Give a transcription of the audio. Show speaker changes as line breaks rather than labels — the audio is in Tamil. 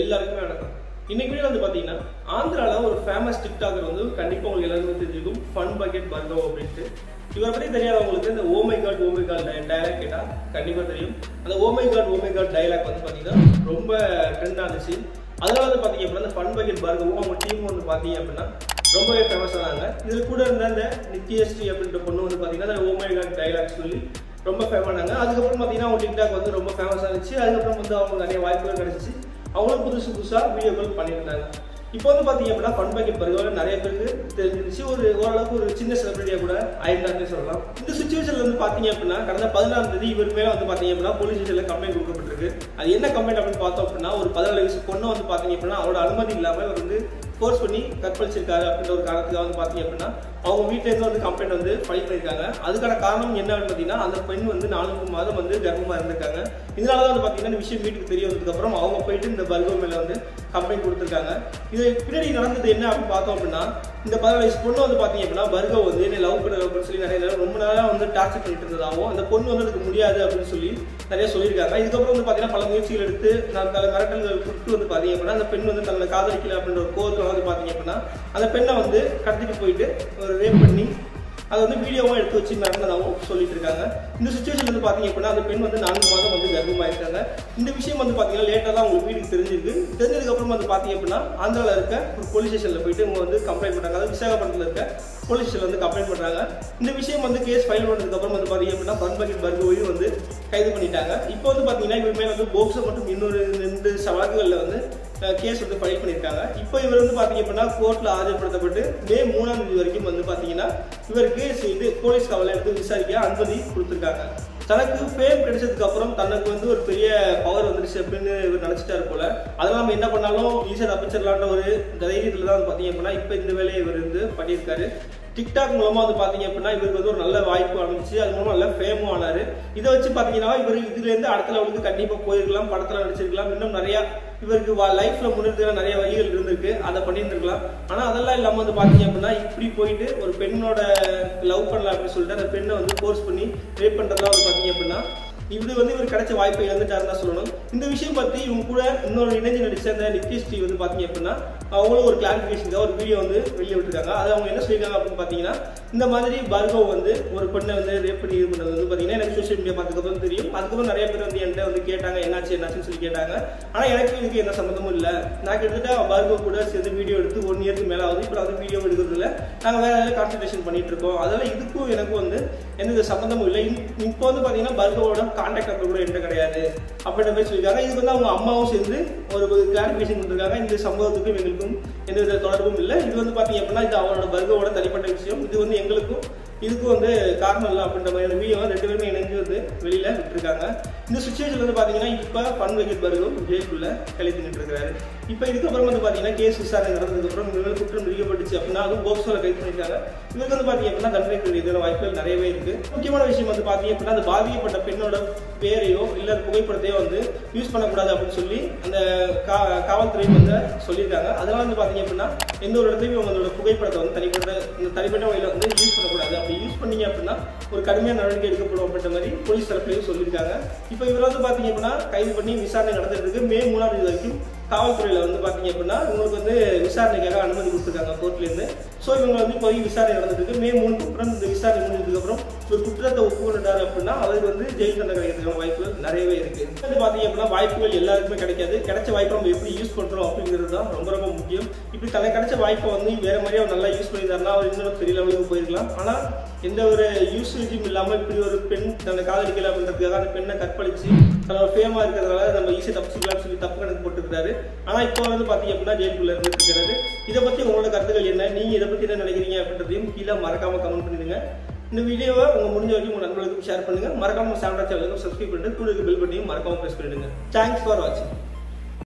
எல்லாருக்குமே வணக்கம் இன்னைக்கு வீடியோ வந்து பாத்தீங்கன்னா ஆந்திரால ஒரு ஃபேமஸ் டிக்டாகர் வந்து கண்டிப்பா உங்களுக்கு எல்லாருமே தெரிஞ்சிருக்கும் ஃபன் பக்கெட் பர்கோ அப்படின்ட்டு இவரை பத்தி தெரியாதவங்களுக்கு இந்த ஓமை காட் ஓமை காட் டயலாக் கேட்டா கண்டிப்பா தெரியும் அந்த ஓமை காட் ஓமை காட் டயலாக் வந்து பாத்தீங்கன்னா ரொம்ப ட்ரெண்ட் ஆனிச்சு அதனால வந்து பாத்தீங்க அப்படின்னா அந்த ஃபன் பக்கெட் பர்கவும் அவங்க டீம் வந்து பாத்தீங்க அப்படின்னா ரொம்பவே ஃபேமஸ் ஆனாங்க இதுல கூட இருந்த அந்த நித்யஸ்ரீ அப்படின்ற பொண்ணு வந்து பாத்தீங்கன்னா அந்த ஓமை காட் டயலாக் சொல்லி ரொம்ப ஃபேமஸ் ஆனாங்க அதுக்கப்புறம் பாத்தீங்கன்னா அவங்க டிக்டாக் வந்து ரொம்ப ஃபேமஸ் ஆனிச்சு அதுக்கப்புறம் வந்து அவங்க நிறைய வாய்ப்புகள் கிடைச்சிச்சு அவங்களும் புதுசு புதுசா வீடியோக்கள் பண்ணியிருந்தாங்க இப்போ வந்து பாத்தீங்க அப்படின்னா ஃபன் பக்கெட் பருவம் நிறைய பேருக்கு தெரிஞ்சிருச்சு ஒரு ஓரளவுக்கு ஒரு சின்ன செலிபிரிட்டியா கூட ஆயிருந்தாங்கன்னு சொல்லலாம் இந்த சுச்சுவேஷன்ல வந்து பாத்தீங்க அப்படின்னா கடந்த பதினாறாம் தேதி இவர் மேல வந்து பாத்தீங்க அப்படின்னா போலீஸ் ஸ்டேஷன்ல கம்ப்ளைண்ட் கொடுக்கப்பட்டிருக்கு அது என்ன கம்ப்ளைண்ட் அப்படின்னு பார்த்தோம் அப்படின்னா ஒரு பதினாலு வயசு பொண்ணு வந்து பாத்தீங்க அப்படின்னா அவரோட அனுமதி இல்லாம இவர் வந்து ஃபோர்ஸ் பண்ணி கற்பழிச்சிருக்காரு அப்படின்ற ஒரு காரணத்துக்காக வந்து பாத்தீங்க அப்படின்னா அவங்க வீட்டுல இருந்து வந்து கம்ப்ளைண்ட் வந்து ஃபைல் பண்ணிருக்காங்க அதுக்கான காரணம் என்ன அப்படின்னு பாத்தீங்கன்னா அந்த பெண் வந்து நான்கு மாதம் வந்து கர்ப்பமா இருந்திருக்காங்க இதனால தான் வந்து பாத்தீங்கன்னா இந்த விஷயம் வீட்டுக்கு தெரிய வந்ததுக்கு அப்புறம் அவங்க போயிட்டு இந்த பர்கோ மேல வந்து கம்ப்ளைண்ட் கொடுத்துருக்காங்க இது பின்னாடி நடந்தது என்ன அப்படின்னு பார்த்தோம் அப்படின்னா இந்த பதினாலு வயசு பொண்ணு வந்து பாத்தீங்க அப்படின்னா பர்கோ வந்து என்ன லவ் பண்ண லவ் பண்ண சொல்லி நிறைய நேரம் ரொம்ப நாளா வந்து டார்ச்சர் பண்ணிட்டு இருந்ததாகவும் அந்த பொண்ணு வந்து அதுக்கு முடியாது அப்படின்னு சொல்லி நிறைய சொல்லியிருக்காங்க இதுக்கப்புறம் வந்து பாத்தீங்கன்னா பல முயற்சிகள் எடுத்து நான் பல மிரட்டல்கள் கொடுத்து வந்து பாத்தீங்க அப்படின்னா அந்த பெண் வந்து தன்னை காதலிக்கல அப்படின்ற ஒரு கோவத்தில் வந்து பாத்தீங்க அப்படின்னா அந்த பெண்ணை வந்து கடத்திட்டு போயிட்டு ஒரு ரேப் பண்ணி அதை வந்து வீடியோவும் எடுத்து வச்சு மிரட்டினதாகவும் சொல்லிட்டு இருக்காங்க இந்த சுச்சுவேஷன் வந்து பாத்தீங்க அப்படின்னா அந்த பெண் வந்து நான்கு மாதம் வந்து கர்ப்பமாயிருக்காங்க இந்த விஷயம் வந்து பாத்தீங்கன்னா லேட்டாக தான் உங்களுக்கு வீட்டுக்கு தெரிஞ்சிருக்கு தெரிஞ்சதுக்கு அப்புறம் வந்து பாத்தீங்க அப்படின்னா ஆந்திராவில் இருக்க ஒரு போலீஸ் ஸ்டேஷன்ல போயிட்டு இவங்க வந்து கம்ப்ளைண்ட் பண்றாங்க அதாவது விசாகப்பட்டினத்தில் இருக்க போலீஸ் ஸ்டேஷன்ல வந்து கம்ப்ளைண்ட் பண்றாங்க இந்த விஷயம் வந்து கேஸ் ஃபைல் பண்ணதுக்கு அப்புறம் வந்து பாத்தீங்க அப்படின்னா பன் பக்கெட் பர்கோவையும் வந்து கைது பண்ணிட்டாங்க இப்போ வந்து பாத்தீங்கன்னா இவர் மேல வந்து போக்சோ மற்றும் இன்னொரு ரெண்டு வழக்குகளில் வந்து கேஸ் வந்து ஃபைல் பண்ணியிருக்காங்க இப்போ இவர் வந்து பாத்தீங்க அப்படின்னா கோர்ட்ல ஆஜர்படுத்தப்பட்டு மே மூணாம் தேதி வரைக்கும் வந்து பாத்தீங்கன்னா இவருக்கு இது போலீஸ் காவலை எடுத்து விசாரிக்க அனுமதி கொடுத்துருக்காங்க தனக்கு ஃபேம் கிடைச்சதுக்கு அப்புறம் தனக்கு வந்து ஒரு பெரிய பவர் வந்துருச்சு அப்படின்னு இவர் நினைச்சிட்டாரு போல அதெல்லாம் நம்ம என்ன பண்ணாலும் ஈஸியாக தப்பிச்சிடலான்ற ஒரு தைரியத்தில் தான் வந்து பாத்தீங்க அப்படின்னா இப்போ இந்த வேலையை இவர் வந்து பண்ணியிருக்காரு டிக்டாக் மூலமா வந்து பாத்தீங்க அப்படின்னா இவருக்கு வந்து ஒரு நல்ல வாய்ப்பு அமைச்சு அது மூலமா நல்ல ஃபேமும் ஆனாரு இதை வச்சு பாத்தீங்கன்னா இவர் இதுல இருந்து அடுத்த லெவலுக்கு கண்டிப்பா போயிருக்கலாம் படத்துல நடிச்சிருக்கலாம் இன்னும் நிறைய இவருக்கு லைஃப்ல முன்னேற்ற நிறைய வழிகள் இருந்திருக்கு அதை பண்ணியிருந்திருக்கலாம் ஆனா அதெல்லாம் இல்லாம வந்து பாத்தீங்க அப்படின்னா இப்படி போயிட்டு ஒரு பெண்ணோட லவ் பண்ணலாம் அப்படின்னு சொல்லிட்டு அந்த பெண்ணை வந்து ஃபோர்ஸ் பண்ணி ரேப் பண்றதெல்லாம் வந்து பாத்தீங்க அப்படின்னா இது வந்து இவர் கிடைச்ச வாய்ப்பை இழந்துட்டாருன்னு தான் சொல்லணும் இந்த விஷயம் பத்தி இவங்க கூட இன்னொரு இணைஞ்சு நடிச்ச அந்த நித்யஸ்ரீ வந்து பாத்தீங்க அப்படின்னா அவங்களும் ஒரு கிளாரிபிகேஷனுக்காக ஒரு வீடியோ வந்து வெளியே விட்டுருக்காங்க அது அவங்க என்ன சொல்லியிருக்காங்க அப்படின்னு பாத்தீங்கன்னா இந்த மாதிரி பர்கோ வந்து ஒரு பெண்ணை வந்து ரேப் பண்ணி இது பண்ணது வந்து பாத்தீங்கன்னா எனக்கு சோஷியல் மீடியா பார்த்ததுக்கப்புறம் தெரியும் அதுக்கப்புறம் நிறைய பேர் வந்து என்கிட்ட வந்து கேட்டாங்க என்னாச்சு என்னாச்சுன்னு சொல்லி கேட்டாங்க ஆனா எனக்கு இதுக்கு எந்த சம்மந்தமும் இல்லை நான் கிட்டத்தட்ட பர்கோ கூட சேர்ந்து வீடியோ எடுத்து ஒன் இயருக்கு மேல ஆகுது இப்போ வந்து வீடியோ எடுக்கிறது இல்லை நாங்கள் வேற ஏதாவது கான்சன்ட்ரேஷன் பண்ணிட்டு இருக்கோம் அதனால இதுக்கும் எனக்கும் வந்து எந்த சம்மந்தமும் இல்லை இப்போ வந்து பாத்தீங்கன்னா பர்கோவோட கான்டாக்ட் நம்பர் கூட என்கிட்ட கிடையாது அப்படின்ற மாதிரி சொல்லியிருக்காங்க இதுக்கு வந்து அவங்க அம்மாவும் சேர்ந்து ஒரு கிளாரிபிகேஷன் கொடுத்துருக்காங்க இந்த சம்பவத்துக்கும் எங்களுக்கும் எந்த வித தொடர்பும் இல்லை இது வந்து பாத்தீங்க அப்படின்னா இது அவரோட பர்கோவோட தனிப்பட்ட விஷயம் இது வந்து எங்களுக்கும் இதுக்கும் வந்து காரணம் இல்லை அப்படின்ற மாதிரி வீடியோ ரெண்டு பேருமே இணைஞ்சு வந்து வெளியில விட்டுருக்காங்க இந்த சுச்சுவேஷன் வந்து பாத்தீங்கன்னா இப்ப பன் வைக்கட் பர்கோ ஜெயிலுக்குள்ள கழித்து நின்று இருக்காரு இப்ப இதுக்கப்புறம் வந்து பாத்தீங்கன்னா கேஸ் விசாரணை நடந்ததுக்கு அப்புறம் இவங்க குற்றம் நிறுவப்பட்டுச்சு அப்படின்னா அதுவும் போக்சோல கைது பண்ணிருக்காங்க இவருக்கு வந்து பாத்தீங்க அப்படின்னா தண்டனை கிடைக்கிற வாய்ப்புகள் நிறையவே இருக்கு முக்கியமான விஷயம் வந்து பாத்தீங்க அப்படின்னா அந்த பாதிக்கப்பட்ட பெண்ணோட பேரையோ இல்ல புகைப்படத்தையோ வந்து யூஸ் பண்ணக்கூடாது அப்படின்னு சொல்லி அந்த காவல்துறை வந்து சொல்லியிருக்காங்க அதனால வந்து பாத்தீங்க அப்படின்னா எந்த ஒரு இடத்துலையும் உங்களோட புகைப்படத்தை வந்து தனிப்பட்ட இந்த தனிப்பட்ட வகையில வந்து யூஸ் பண்ணக்கூடாது அப்படி யூஸ் பண்ணீங்க அப்படின்னா ஒரு கடுமையான நடவடிக்கை எடுக்கப்படும் அப்படின்ற மாதிரி போலீஸ் தரப்புலையும் சொல்லியிருக்காங்க இப்போ இவர் வந்து பாத்தீங்க அப்படின்னா கைது பண்ணி விசாரணை நடந்துட்டு இருக்கு மே மூணாம் தேதி வரைக்கும் காவல்துறையில வந்து பாத்தீங்க அப்படின்னா இவங்களுக்கு வந்து விசாரணைக்காக அனுமதி கொடுத்துருக்காங்க கோர்ட்ல இருந்து ஸோ இவங்க வந்து இப்போதைக்கு விசாரணை நடந்துட்டு இருக்கு மே மூணுக்கு அப்புறம் இந்த விசாரணை முடிஞ்சதுக்கு அப்புறம் ஒரு குற்றத்தை ஒப்புக்கொண்டாரு அப்படின்னா அவருக்கு வந்து ஜெயில் தண்டனை கிடைக்கிறதுக்கான வாய்ப்புகள் நிறையவே இருக்கு வந்து பாத்தீங்க அப்படின்னா வாய்ப்புகள் எல்லாருக்குமே கிடைக்காது கிடைச்ச வாய்ப்பை நம்ம எப்படி யூஸ் பண்றோம் அப்படிங்கிறது தான் ரொம்ப ரொம்ப முக்கியம் இப்படி தனக்கு கிடைச்ச வாய்ப்பை வந்து வேற மாதிரியே அவர் நல்லா யூஸ் பண்ணியிருந்தாருன்னா அவர் இன்னும் பெரிய லெவலுக்கு போயிருக்கலாம் ஆனா எந்த ஒரு யூசேஜும் இல்லாம இப்படி ஒரு பெண் தன்னை காதலிக்கல அப்படின்றதுக்காக அந்த பெண்ணை கற்பழிச்சு தன்னோட ஃபேமா இருக்கிறதுனால நம்ம ஈஸியாக தப்பிச்சுக்கலாம்னு சொல்லி தப்பு கணக்கு போட்டுருக்காரு ஆனா இப்போ வந்து பாத்தீங்க அப்படின்னா ஜெயிலுக்குள்ள இருந்துட்டு இருக்கிறாரு இதை பத்தி உங்களோட கருத்துக்கள் என்ன நீங்க இதை பத்தி என்ன நினைக்கிறீங்க அப்படின்றதையும் கீழே மறக்காம கமெண்ட் பண்ணிடுங்க இந்த வீடியோவை உங்க முடிஞ்ச வரைக்கும் உங்க நண்பர்களுக்கும் ஷேர் பண்ணுங்க மறக்காம சாண்டா சேனலுக்கும் சப்ஸ்கிரைப் பண்ணிட்டு கூட பெல் பட்டியும் மறக்காம பிரஸ் பண்ணிடுங்க தேங்க்ஸ் ஃபார் வாட்சிங்